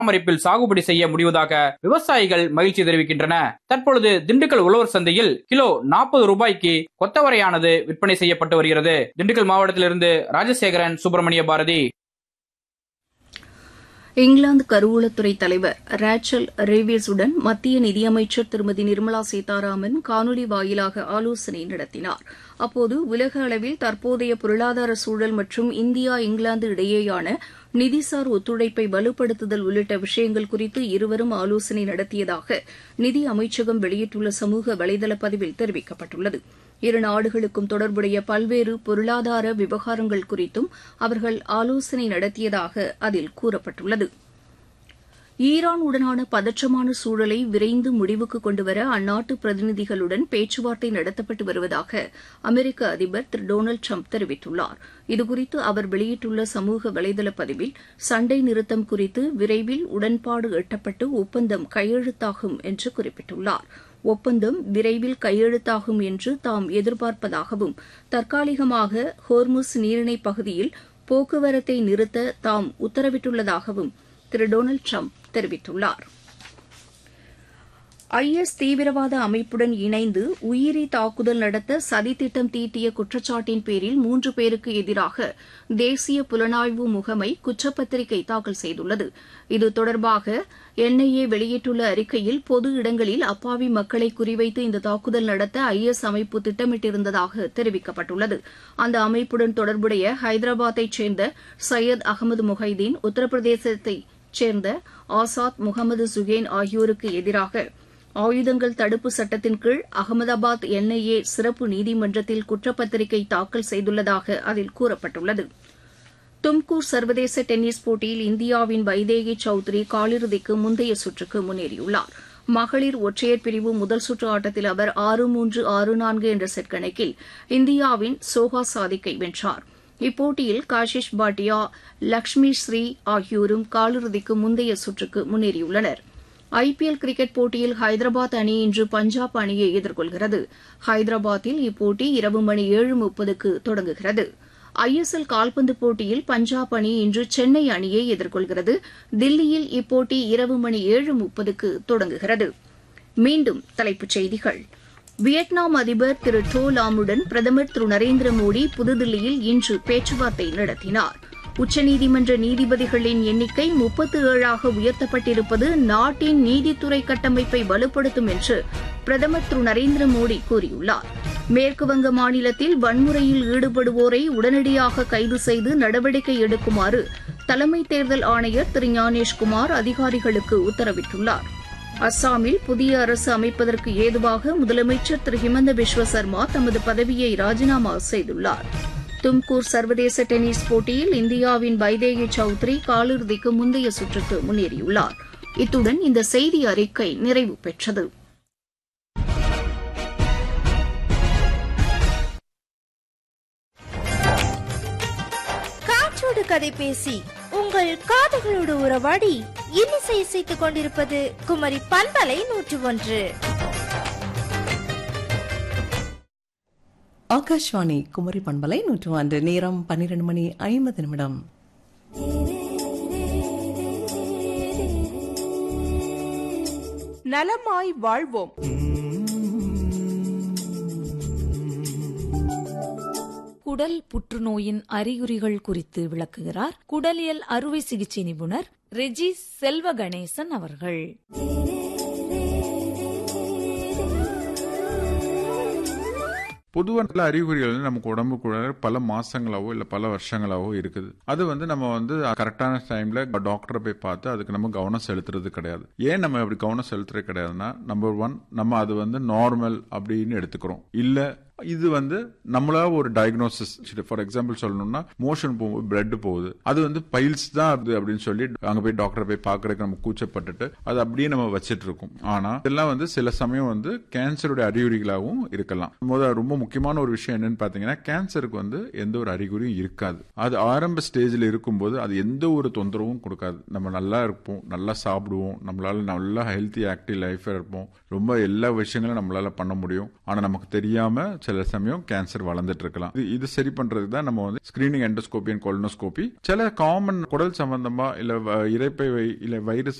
பராமரிப்பில் சாகுபடி செய்ய முடிவதாக விவசாயிகள் மகிழ்ச்சி தெரிவிக்கின்றன தற்பொழுது திண்டுக்கல் உழவர் சந்தையில் கிலோ நாற்பது ரூபாய்க்கு கொத்தவரையானது விற்பனை செய்யப்பட்டு வருகிறது திண்டுக்கல் மாவட்டத்திலிருந்து ராஜசேகரன் சுப்பிரமணிய பாரதி இங்கிலாந்து கருவூலத்துறை தலைவர் ரேச்சல் ரேவியஸுடன் மத்திய நிதியமைச்சர் திருமதி நிர்மலா சீதாராமன் காணொலி வாயிலாக ஆலோசனை நடத்தினார் அப்போது உலக அளவில் தற்போதைய பொருளாதார சூழல் மற்றும் இந்தியா இங்கிலாந்து இடையேயான நிதிசார் ஒத்துழைப்பை வலுப்படுத்துதல் உள்ளிட்ட விஷயங்கள் குறித்து இருவரும் ஆலோசனை நடத்தியதாக நிதி அமைச்சகம் வெளியிட்டுள்ள சமூக வலைதள பதிவில் தெரிவிக்கப்பட்டுள்ளது இரு நாடுகளுக்கும் தொடர்புடைய பல்வேறு பொருளாதார விவகாரங்கள் குறித்தும் அவர்கள் ஆலோசனை நடத்தியதாக அதில் கூறப்பட்டுள்ளது ஈரான் உடனான பதற்றமான சூழலை விரைந்து முடிவுக்கு கொண்டுவர அந்நாட்டு பிரதிநிதிகளுடன் பேச்சுவார்த்தை நடத்தப்பட்டு வருவதாக அமெரிக்க அதிபர் திரு டொனால்டு ட்ரம்ப் தெரிவித்துள்ளார் இதுகுறித்து அவர் வெளியிட்டுள்ள சமூக வலைதள பதிவில் சண்டை நிறுத்தம் குறித்து விரைவில் உடன்பாடு எட்டப்பட்டு ஒப்பந்தம் கையெழுத்தாகும் என்று குறிப்பிட்டுள்ளார் ஒப்பந்தம் விரைவில் கையெழுத்தாகும் என்று தாம் எதிர்பார்ப்பதாகவும் தற்காலிகமாக ஹோர்முஸ் நீரிணை பகுதியில் போக்குவரத்தை நிறுத்த தாம் உத்தரவிட்டுள்ளதாகவும் திரு டொனால்டு ட்ரம்ப் தெரிவித்துள்ளார் ஐஎஸ் தீவிரவாத அமைப்புடன் இணைந்து உயிரி தாக்குதல் நடத்த சதித்திட்டம் தீட்டிய குற்றச்சாட்டின் பேரில் மூன்று பேருக்கு எதிராக தேசிய புலனாய்வு முகமை குற்றப்பத்திரிகை தாக்கல் செய்துள்ளது இது தொடர்பாக என்ஐஏ வெளியிட்டுள்ள அறிக்கையில் பொது இடங்களில் அப்பாவி மக்களை குறிவைத்து இந்த தாக்குதல் நடத்த ஐஎஸ் அமைப்பு திட்டமிட்டிருந்ததாக தெரிவிக்கப்பட்டுள்ளது அந்த அமைப்புடன் தொடர்புடைய ஹைதராபாத்தைச் சேர்ந்த சையத் அகமது முஹைதீன் உத்தரப்பிரதேசத்தைச் சேர்ந்த ஆசாத் முகமது சுகேன் ஆகியோருக்கு எதிராக ஆயுதங்கள் தடுப்பு சட்டத்தின் கீழ் அகமதாபாத் என்ஐஏ சிறப்பு நீதிமன்றத்தில் குற்றப்பத்திரிகை தாக்கல் செய்துள்ளதாக அதில் கூறப்பட்டுள்ளது தும்கூர் சர்வதேச டென்னிஸ் போட்டியில் இந்தியாவின் வைதேகி சௌத்ரி காலிறுதிக்கு முந்தைய சுற்றுக்கு முன்னேறியுள்ளார் மகளிர் ஒற்றையர் பிரிவு முதல் சுற்று ஆட்டத்தில் அவர் ஆறு மூன்று ஆறு நான்கு என்ற செட் கணக்கில் இந்தியாவின் சோஹா சாதிக்கை வென்றார் இப்போட்டியில் காஷிஷ் பாட்டியா லக்ஷ்மி ஸ்ரீ ஆகியோரும் காலிறுதிக்கு முந்தைய சுற்றுக்கு முன்னேறியுள்ளனர் ஐபிஎல் கிரிக்கெட் போட்டியில் ஹைதராபாத் அணி இன்று பஞ்சாப் அணியை எதிர்கொள்கிறது ஹைதராபாத்தில் இப்போட்டி இரவு மணி ஏழு முப்பதுக்கு தொடங்குகிறது ஐஎஸ்எல் கால்பந்து போட்டியில் பஞ்சாப் அணி இன்று சென்னை அணியை எதிர்கொள்கிறது தில்லியில் இப்போட்டி இரவு மணி ஏழு முப்பதுக்கு தொடங்குகிறது மீண்டும் தலைப்புச் செய்திகள் வியட்நாம் அதிபர் திரு டோ லாமுடன் பிரதமர் திரு நரேந்திர மோடி புதுதில்லியில் இன்று பேச்சுவார்த்தை நடத்தினார் உச்சநீதிமன்ற நீதிபதிகளின் எண்ணிக்கை முப்பத்து ஏழாக உயர்த்தப்பட்டிருப்பது நாட்டின் நீதித்துறை கட்டமைப்பை வலுப்படுத்தும் என்று பிரதமர் திரு நரேந்திர மோடி கூறியுள்ளார் மேற்குவங்க மாநிலத்தில் வன்முறையில் ஈடுபடுவோரை உடனடியாக கைது செய்து நடவடிக்கை எடுக்குமாறு தலைமை தேர்தல் ஆணையர் திரு ஞானேஷ்குமார் அதிகாரிகளுக்கு உத்தரவிட்டுள்ளார் அஸ்ஸாமில் புதிய அரசு அமைப்பதற்கு ஏதுவாக முதலமைச்சர் திரு ஹிமந்த பிஸ்வ சர்மா தமது பதவியை ராஜினாமா செய்துள்ளார் தும்கூர் சர்வதேச டென்னிஸ் போட்டியில் இந்தியாவின் வைதேகி சௌத்ரி காலிறுதிக்கு முந்தைய சுற்றுக்கு முன்னேறியுள்ளார் இத்துடன் இந்த செய்தி அறிக்கை நிறைவு பெற்றது காற்றோடு கதை பேசி உங்கள் காதுகளோடு உறவாடி இன்னிசை இசைத்துக் கொண்டிருப்பது குமரி பண்பலை நூற்று ஒன்று ஆகாஷ்வாணி குமரி பண்பலை நூற்று ஒன்று நேரம் பன்னிரண்டு மணி ஐம்பது நிமிடம் நலமாய் வாழ்வோம் குடல் புற்றுநோயின் அறிகுறிகள் குறித்து விளக்குகிறார் குடலியல் அறுவை சிகிச்சை நிபுணர் ரெஜி செல்வ கணேசன் அவர்கள் பொதுவாக நல்ல அறிகுறிகள் வந்து நமக்கு உடம்புக்குள்ள பல மாசங்களாவோ இல்லை பல வருஷங்களாவோ இருக்குது அது வந்து நம்ம வந்து கரெக்டான டைம்ல டாக்டரை போய் பார்த்து அதுக்கு நம்ம கவனம் செலுத்துறது கிடையாது ஏன் நம்ம அப்படி கவனம் செலுத்துறது கிடையாதுன்னா நம்பர் ஒன் நம்ம அது வந்து நார்மல் அப்படின்னு எடுத்துக்கிறோம் இல்லை இது வந்து நம்மளா ஒரு டயக்னோசிஸ் ஃபார் எக்ஸாம்பிள் சொல்லணும்னா மோஷன் போகும்போது பிளட் போகுது அது வந்து பைல்ஸ் தான் அது அப்படின்னு சொல்லி அங்க போய் டாக்டரை போய் பாக்குறதுக்கு நம்ம கூச்சப்பட்டுட்டு அது அப்படியே நம்ம வச்சிட்டு இருக்கோம் ஆனா இதெல்லாம் வந்து சில சமயம் வந்து கேன்சருடைய அறிகுறிகளாகவும் இருக்கலாம் முதல் ரொம்ப முக்கியமான ஒரு விஷயம் என்னன்னு பாத்தீங்கன்னா கேன்சருக்கு வந்து எந்த ஒரு அறிகுறியும் இருக்காது அது ஆரம்ப ஸ்டேஜ்ல இருக்கும்போது அது எந்த ஒரு தொந்தரவும் கொடுக்காது நம்ம நல்லா இருப்போம் நல்லா சாப்பிடுவோம் நம்மளால நல்லா ஹெல்த்தி ஆக்டிவ் லைஃபா இருப்போம் ரொம்ப எல்லா விஷயங்களும் நம்மளால பண்ண முடியும் ஆனா நமக்கு தெரியாம சில சில சமயம் கேன்சர் வளர்ந்துட்டு இருக்கலாம் இது- இது சரி பண்றதுக்கு தான் நம்ம வந்து ஸ்கிரீனிங் எண்டோஸ்கோபி அண்ட் கொலனோஸ்கோபி சில காமன் குடல் சம்பந்தமா இல்ல வ- இரைப்பை வை- இல்ல வயிறு